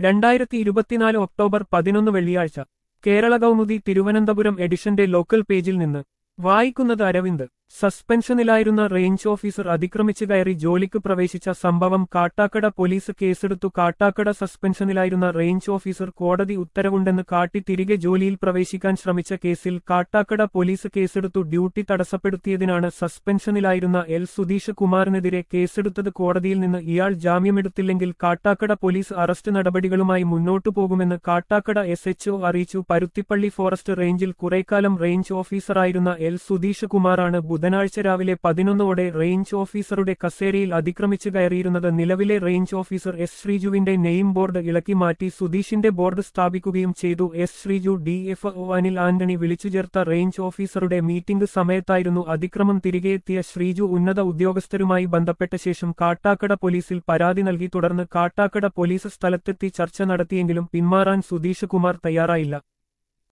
രണ്ടായിരത്തി ഇരുപത്തിനാല് ഒക്ടോബർ പതിനൊന്ന് വെള്ളിയാഴ്ച കേരള കൗമുദി തിരുവനന്തപുരം എഡിഷന്റെ ലോക്കൽ പേജിൽ നിന്ന് വായിക്കുന്നത് അരവിന്ദ് സസ്പെൻഷനിലായിരുന്ന റേഞ്ച് ഓഫീസർ അതിക്രമിച്ചു കയറി ജോലിക്ക് പ്രവേശിച്ച സംഭവം കാട്ടാക്കട പോലീസ് കേസെടുത്തു കാട്ടാക്കട സസ്പെൻഷനിലായിരുന്ന റേഞ്ച് ഓഫീസർ കോടതി ഉത്തരവുണ്ടെന്ന് കാട്ടി തിരികെ ജോലിയിൽ പ്രവേശിക്കാൻ ശ്രമിച്ച കേസിൽ കാട്ടാക്കട പോലീസ് കേസെടുത്തു ഡ്യൂട്ടി തടസ്സപ്പെടുത്തിയതിനാണ് സസ്പെൻഷനിലായിരുന്ന എൽ സുധീഷ് കുമാറിനെതിരെ കേസെടുത്തത് കോടതിയിൽ നിന്ന് ഇയാൾ ജാമ്യമെടുത്തില്ലെങ്കിൽ കാട്ടാക്കട പോലീസ് അറസ്റ്റ് നടപടികളുമായി മുന്നോട്ടു പോകുമെന്ന് കാട്ടാക്കട എസ് എച്ച്ഒ അറിയിച്ചു പരുത്തിപ്പള്ളി ഫോറസ്റ്റ് റേഞ്ചിൽ കുറേക്കാലം റേഞ്ച് ഓഫീസറായിരുന്ന എൽ സുധീഷ് കുമാറാണ് ബുധനാഴ്ച രാവിലെ പതിനൊന്നോടെ റേഞ്ച് ഓഫീസറുടെ കസേരയിൽ അതിക്രമിച്ചു കയറിയിരുന്നത് നിലവിലെ റേഞ്ച് ഓഫീസർ എസ് ശ്രീജുവിന്റെ നെയിം ബോർഡ് ഇളക്കി മാറ്റി സുധീഷിന്റെ ബോർഡ് സ്ഥാപിക്കുകയും ചെയ്തു S Sreeju D F O Anil Antony വിളിച്ചു ചേർത്ത റേഞ്ച് ഓഫീസറുടെ മീറ്റിംഗ് സമയത്തായിരുന്നു അതിക്രമം തിരികെയെത്തിയ ശ്രീജു ഉന്നത ഉദ്യോഗസ്ഥരുമായി ബന്ധപ്പെട്ട ശേഷം കാട്ടാക്കട പോലീസിൽ പരാതി നൽകി തുടർന്ന് കാട്ടാക്കട പോലീസ് സ്ഥലത്തെത്തി ചർച്ച നടത്തിയെങ്കിലും പിന്മാറാൻ സുധീഷ് കുമാർ തയ്യാറായില്ല